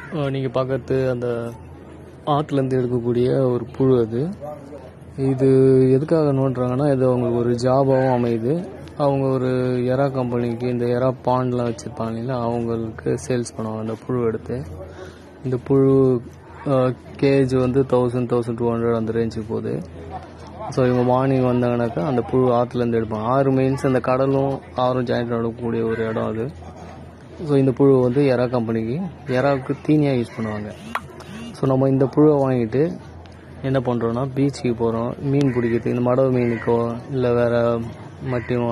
நீங்கள் பார்க்கறது அந்த ஆற்றுலேருந்து எடுக்கக்கூடிய ஒரு புழு அது இது எதுக்காக நோண்டுறாங்கன்னா இது அவங்களுக்கு ஒரு ஜாபாகவும் அமையுது அவங்க ஒரு எறா கம்பெனிக்கு இந்த எறா பாண்ட்லாம் வச்சுருப்பாங்க இல்லைங்களா அவங்களுக்கு சேல்ஸ் பண்ணுவாங்க அந்த புழு எடுத்து இந்த புழு கேஜ் வந்து தௌசண்ட் தௌசண்ட் டூ ஹண்ட்ரட் அந்த ரேஞ்சுக்கு போகுது ஸோ இவங்க மார்னிங் வந்தாங்கனாக்கா அந்த புழு ஆற்றுலேருந்து எடுப்பாங்க ஆறு மெயின்ஸ் அந்த கடலும் ஆறும் ஜாயிண்ட் நடக்கக்கூடிய ஒரு இடம் அது ஸோ இந்த புழு வந்து எறா கம்பெனிக்கு எறாவுக்கு தீனியாக யூஸ் பண்ணுவாங்க ஸோ நம்ம இந்த புழுவை வாங்கிட்டு என்ன பண்ணுறோன்னா பீச்சுக்கு போகிறோம் மீன் பிடிக்கிறதுக்கு இந்த மடவு மீனுக்கோ இல்லை வேறு மட்டியும்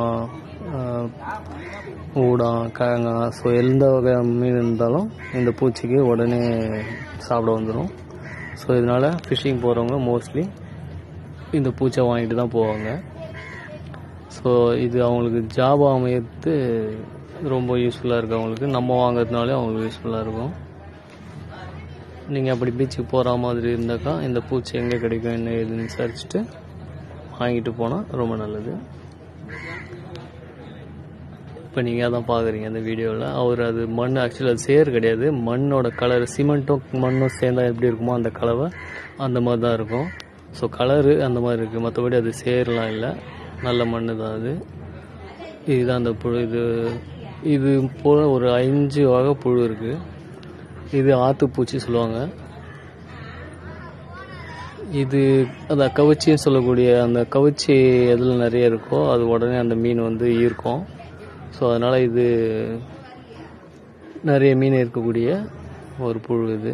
ஊடம் கிழங்கா ஸோ எந்த வகை மீன் இருந்தாலும் இந்த பூச்சிக்கு உடனே சாப்பிட வந்துடும் ஸோ இதனால் ஃபிஷ்ஷிங் போகிறவங்க மோஸ்ட்லி இந்த பூச்சை வாங்கிட்டு தான் போவாங்க ஸோ இது அவங்களுக்கு ஜாப் அமையறது ரொம்ப யூஸ்ஃபுல்லாக இருக்குது அவங்களுக்கு நம்ம வாங்குறதுனாலே அவங்களுக்கு யூஸ்ஃபுல்லாக இருக்கும் நீங்கள் அப்படி பீச்சுக்கு போகிற மாதிரி இருந்தாக்கா இந்த பூச்சி எங்கே கிடைக்கும் என்ன ஏதுன்னு விசாரிச்சுட்டு வாங்கிட்டு போனால் ரொம்ப நல்லது இப்போ நீங்கள் அதான் பார்க்குறீங்க அந்த வீடியோவில் அவர் அது மண் ஆக்சுவலி அது சேர் கிடையாது மண்ணோட கலர் சிமெண்ட்டும் மண்ணும் சேர்ந்தா எப்படி இருக்குமோ அந்த கலவை அந்த மாதிரி தான் இருக்கும் ஸோ கலரு அந்த மாதிரி இருக்குது மற்றபடி அது சேர்லாம் இல்லை நல்ல மண் தான் அது இதுதான் அந்த புழு இது இது போல் ஒரு அஞ்சு வகை புழு இருக்குது இது ஆத்துப்பூச்சி சொல்லுவாங்க இது அந்த கவிச்சின்னு சொல்லக்கூடிய அந்த கவிச்சி எதில் நிறைய இருக்கோ அது உடனே அந்த மீன் வந்து ஈர்க்கும் ஸோ அதனால் இது நிறைய மீன் இருக்கக்கூடிய ஒரு புழு இது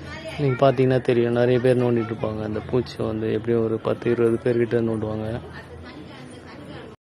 நீங்கள் பார்த்தீங்கன்னா தெரியும் நிறைய பேர் நோண்டிட்டு இருப்பாங்க அந்த பூச்சி வந்து எப்படியும் ஒரு பத்து இருபது பேர்கிட்ட நோண்டுவாங்க